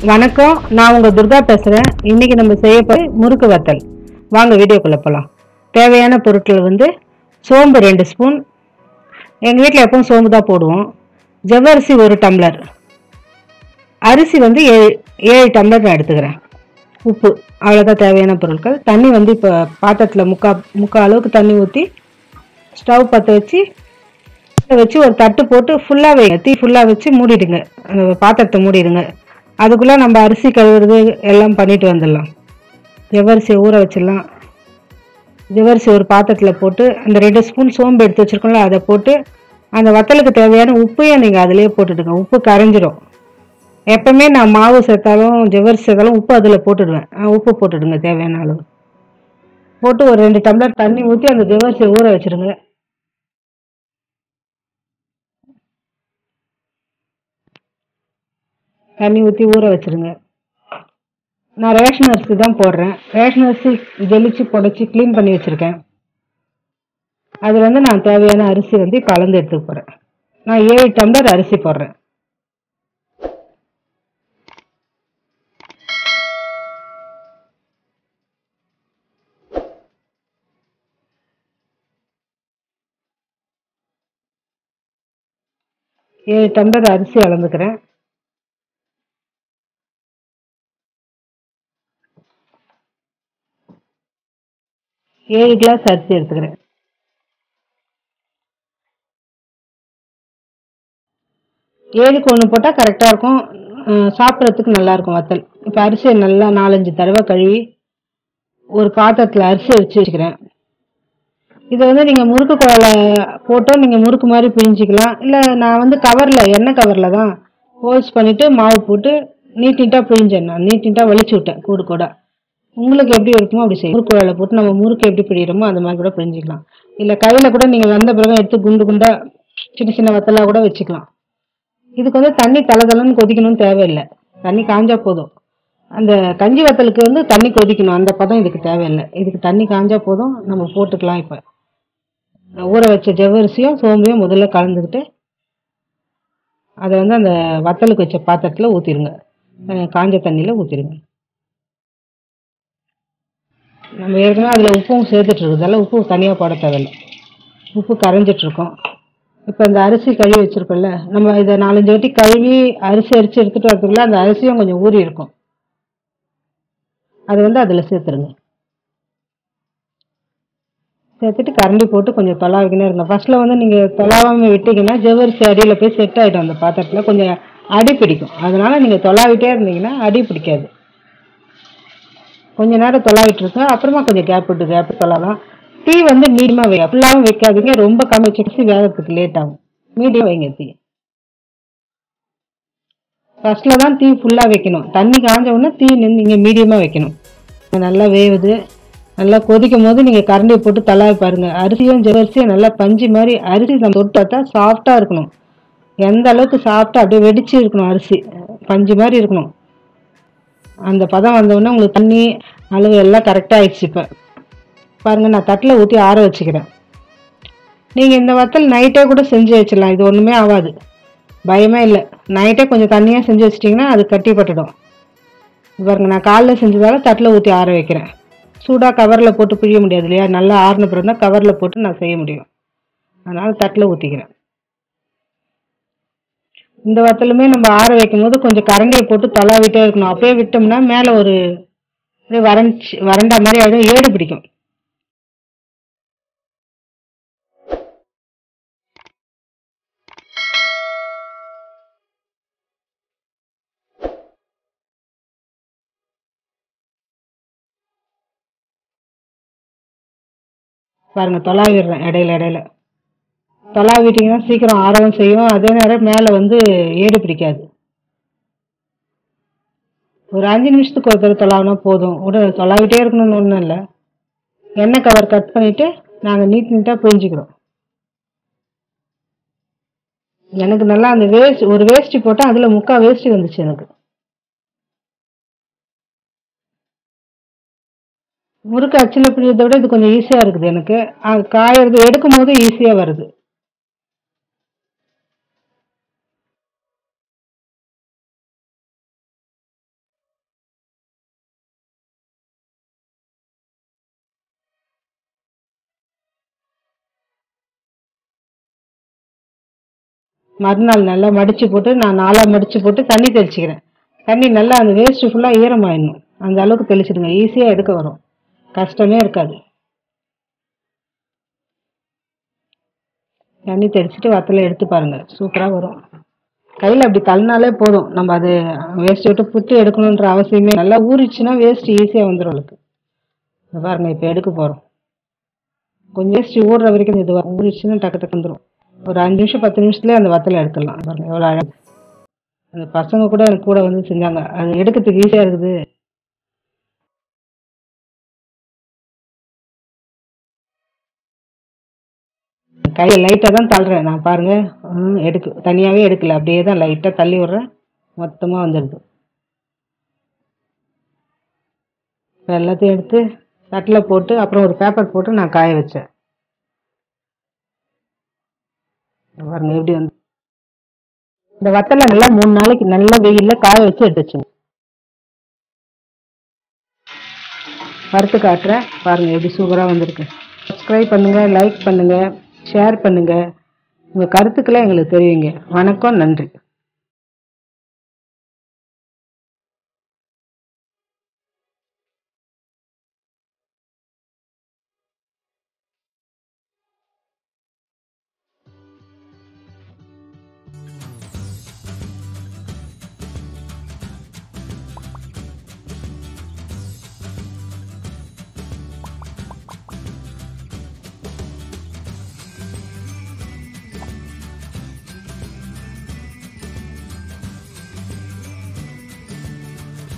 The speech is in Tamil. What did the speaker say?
வணக்கம் நான் உங்க துர்கா பேசுறேன் இன்னைக்கு நம்ம செய்ய போய் முறுக்கு வத்தல் வாங்க வீடியோக்குள்ள போகலாம் தேவையான பொருட்கள் வந்து சோம்பு ரெண்டு ஸ்பூன் எங்கள் வீட்டில் எப்பவும் சோம்பு தான் போடுவோம் ஜவ்வரிசி ஒரு டம்ளர் அரிசி வந்து ஏழு ஏழு டம்ளர் நான் எடுத்துக்கிறேன் உப்பு அவ்வளோதான் தேவையான பொருட்கள் தண்ணி வந்து இப்போ பாத்திரத்தில் முக்கா முக்கால் அளவுக்கு தண்ணி ஊற்றி ஸ்டவ் பற்ற வச்சு இதை வச்சு ஒரு தட்டு போட்டு ஃபுல்லாக வைங்க தீ ஃபுல்லாக வச்சு மூடிடுங்க அந்த பாத்திரத்தை மூடிடுங்க அதுக்குள்ளே நம்ம அரிசி கழுவுறது எல்லாம் பண்ணிட்டு வந்துடலாம் ஜவ்வரிசியை ஊற வச்சிடலாம் ஜவ்வரிசி ஒரு பாத்திரத்தில் போட்டு அந்த ரெண்டு ஸ்பூன் சோம்பு எடுத்து வச்சிருக்கோம்ல அதை போட்டு அந்த வத்தலுக்கு தேவையான உப்பையும் நீங்கள் அதிலேயே போட்டுடுங்க உப்பு கரைஞ்சிரும் எப்பவுமே நான் மாவு சேர்த்தாலும் ஜவ்வரிசி சேர்த்தாலும் உப்பு அதில் போட்டுடுவேன் ஆ, உப்பு போட்டுடுங்க தேவையான அளவு போட்டு ஒரு ரெண்டு டம்ளர் தண்ணி ஊற்றி அந்த ஜவ்வரிசியை ஊற வச்சிருங்க தண்ணி ஊற்றி ஊற வச்சிருங்க நான் ரேஷன் அரிசி தான் போடுறேன் ரேஷன் அரிசி ஜெலிச்சு புடைச்சி க்ளீன் பண்ணி வச்சுருக்கேன் அது வந்து நான் தேவையான அரிசி வந்து கலந்து எடுத்துக்க போகிறேன் நான் ஏழு டம்ளர் அரிசி போடுறேன் ஏழு டம்ளர் அரிசி அளந்துக்கிறேன் ஏழு கிளாஸ் அரிசி எடுத்துக்கிறேன் ஏழுக்கு ஒன்று போட்டால் கரெக்டாக இருக்கும் அஹ் சாப்பிட்றதுக்கு நல்லா இருக்கும் வத்தல் இப்போ அரிசியை நல்லா நாலஞ்சு தடவை கழுவி ஒரு பாத்திரத்தில் அரிசி வச்சு வச்சுக்கிறேன் இதை வந்து நீங்கள் முறுக்கு குழாயில் போட்டோ நீங்கள் முறுக்கு மாதிரி பிழிஞ்சிக்கலாம் இல்லை நான் வந்து கவரில் எண்ணெய் கவரில் தான் ஹோல்ஸ் பண்ணிவிட்டு மாவு போட்டு நீட் நீட்டாக பிழிஞ்சேன் நான் நீட் நீட்டாக வலிச்சு விட்டேன் கூடு கூட உங்களுக்கு எப்படி இருக்குமோ அப்படி செய்யும் முறுக்கு குழாயில் போட்டு நம்ம முறுக்கு எப்படி பிழிகிறோமோ அந்த மாதிரி கூட பிழிஞ்சிக்கலாம் இல்லை கையில் கூட நீங்கள் வந்த பிறகு எடுத்து குண்டு குண்டாக சின்ன சின்ன வத்தலாக கூட வச்சுக்கலாம் இதுக்கு வந்து தண்ணி தலை தலைன்னு கொதிக்கணும்னு தேவையில்லை தண்ணி காஞ்சா போதும் அந்த கஞ்சி வத்தலுக்கு வந்து தண்ணி கொதிக்கணும் அந்த பதம் இதுக்கு தேவையில்லை இதுக்கு தண்ணி காஞ்சா போதும் நம்ம போட்டுக்கலாம் இப்போ ஊற வச்ச ஜவ்வரிசியும் சோம்பையும் முதல்ல கலந்துக்கிட்டு அதை வந்து அந்த வத்தலுக்கு வச்ச பாத்திரத்தில் ஊற்றிடுங்க காஞ்ச தண்ணியில் ஊற்றிடுங்க நம்ம ஏற்கனவே அதில் உப்பும் சேர்த்துட்டு இருக்கிறதால உப்பு தனியாக போட தேவையில்லை உப்பு கரைஞ்சிட்டு இருக்கோம் இப்போ இந்த அரிசி கழுவி வச்சிருக்கோம்ல நம்ம இதை நாலஞ்சு வாட்டி கழுவி அரிசி அரிசி எடுத்துட்டு வரதுக்குள்ள அந்த அரிசியும் கொஞ்சம் ஊறி இருக்கும் அது வந்து அதில் சேர்த்துருங்க சேர்த்துட்டு கரண்டி போட்டு கொஞ்சம் தொலாவிக்கினே இருங்க ஃபர்ஸ்ட்ல வந்து நீங்கள் தொலாவாமல் விட்டீங்கன்னா ஜவ்வரிசி அடியில் போய் செட் ஆகிடும் அந்த பாத்திரத்தில் கொஞ்சம் அடி பிடிக்கும் அதனால நீங்கள் தொலாவிட்டே இருந்தீங்கன்னா அடி பிடிக்காது கொஞ்ச நேரம் தொலாவிட்டு இருங்க அப்புறமா கொஞ்சம் கேப் விட்டு கேப் தொலாலாம் டீ வந்து மீடியமாக வைங்க ஃபுல்லாகவும் வைக்காதீங்க ரொம்ப கம்மி வச்சுட்டு வேகத்துக்கு லேட் ஆகும் மீடியம் வைங்க டீ ஃபர்ஸ்ட்ல தான் தீ ஃபுல்லாக வைக்கணும் தண்ணி காஞ்ச உடனே தீ நின்று இங்கே மீடியமாக வைக்கணும் நல்லா வேவுது நல்லா கொதிக்கும் போது நீங்கள் கரண்டியை போட்டு தலாவி பாருங்க அரிசியும் ஜவ்வரிசியும் நல்லா பஞ்சு மாதிரி அரிசி நம்ம தொட்டு பார்த்தா சாஃப்டாக இருக்கணும் எந்த அளவுக்கு சாஃப்டாக அப்படியே வெடிச்சு இருக்கணும் அரிசி பஞ்சு மாதிரி இருக்கணும் அந்த பதம் வந்தவுடனே உங்களுக்கு தண்ணி அளவு எல்லாம் கரெக்டாக ஆயிடுச்சு இப்போ பாருங்க நான் தட்டில் ஊற்றி ஆற வச்சுக்கிறேன் நீங்கள் இந்த வத்தல் நைட்டே கூட செஞ்சு வச்சிடலாம் இது ஒன்றுமே ஆகாது பயமே இல்லை நைட்டே கொஞ்சம் தண்ணியாக செஞ்சு வச்சிட்டிங்கன்னா அது கட்டி பட்டுடும் பாருங்க நான் காலைல செஞ்சதால தட்டில் ஊற்றி ஆற வைக்கிறேன் சூடாக கவரில் போட்டு பிழிய முடியாது இல்லையா நல்லா ஆறின பிறகு தான் கவரில் போட்டு நான் செய்ய முடியும் அதனால் தட்டில் ஊற்றிக்கிறேன் இந்த வத்தலுமே நம்ம ஆற வைக்கும் போது கொஞ்சம் கரண்டியை போட்டு தொலாவிட்டே இருக்கணும் அப்படியே விட்டோம்னா மேலே ஒரு அப்படியே வறண்டி வறண்டா மாதிரி ஆகிடும் ஏடு பிடிக்கும் பாருங்க தொலாவிடுறேன் இடையில இடையில தொலாவிட்டிங்கன்னா சீக்கிரம் ஆறவும் செய்யும் அதே நேரம் மேலே வந்து ஏடு பிடிக்காது ஒரு அஞ்சு நிமிஷத்துக்கு ஒரு தடவை தொலாவினா போதும் உட தொலாவிட்டே இருக்கணும்னு ஒன்றும் இல்லை எண்ணெய் கவர் கட் பண்ணிட்டு நாங்கள் நீட் நீட்டாக புரிஞ்சுக்கிறோம் எனக்கு நல்லா அந்த வேஸ்ட் ஒரு வேஷ்டி போட்டால் அதில் முக்கால் வேஷ்டி வந்துச்சு எனக்கு முறுக்கு அச்சில் பிடிக்கிறத விட இது கொஞ்சம் ஈஸியாக இருக்குது எனக்கு அது காயறது எடுக்கும் போது ஈஸியாக வருது மறுநாள் நல்லா மடிச்சு போட்டு நான் நாலா மடிச்சு போட்டு தண்ணி தெளிச்சுக்கிறேன் தண்ணி நல்லா அந்த வேஸ்ட் ஃபுல்லாக ஈரமாயிடணும் அந்த அளவுக்கு தெளிச்சிடுங்க ஈஸியாக எடுக்க வரும் கஷ்டமே இருக்காது தண்ணி தெளிச்சுட்டு வத்தலை எடுத்து பாருங்க சூப்பராக வரும் கையில் அப்படி தள்ளினாலே போதும் நம்ம அது வேஸ்ட் விட்டு புட்டு எடுக்கணுன்ற அவசியமே நல்லா ஊறிச்சுன்னா வேஸ்ட் ஈஸியாக வந்துடும் அவளுக்கு இங்க பாருங்க இப்போ எடுக்க போகிறோம் கொஞ்சம் வேஸ்ட் ஊடுற வரைக்கும் இது ஊறிச்சுன்னா டக்கு டக்கு வந்துடும் ஒரு அஞ்சு நிமிஷம் பத்து நிமிஷத்துலேயே அந்த வத்தலை எடுத்துடலாம் பாருங்க எவ்வளோ அழகு அந்த பசங்க கூட எனக்கு கூட வந்து செஞ்சாங்க அது எடுக்கிறதுக்கு ஈஸியாக இருக்குது கையை லைட்டாக தான் தள்ளுறேன் நான் பாருங்க ம், எடுக்கு தனியாகவே எடுக்கல அப்படியே தான் லைட்டாக தள்ளி விட்றேன் மொத்தமாக வந்துடுது இப்போ எல்லாத்தையும் எடுத்து தட்டில் போட்டு அப்புறம் ஒரு பேப்பர் போட்டு நான் காய வச்சேன் இங்க பாருங்க எப்படி வந்து இந்த வத்தலை நல்லா மூணு நாளைக்கு நல்லா வெயில்ல காய வச்சு எடுத்து வச்சுங்க வறுத்து காட்டுறேன் பாருங்க எப்படி சூப்பராக வந்திருக்கு சப்ஸ்கிரைப் பண்ணுங்க லைக் பண்ணுங்க ஷேர் பண்ணுங்க உங்க கருத்துக்களை எங்களுக்கு தெரிவிங்க வணக்கம் நன்றி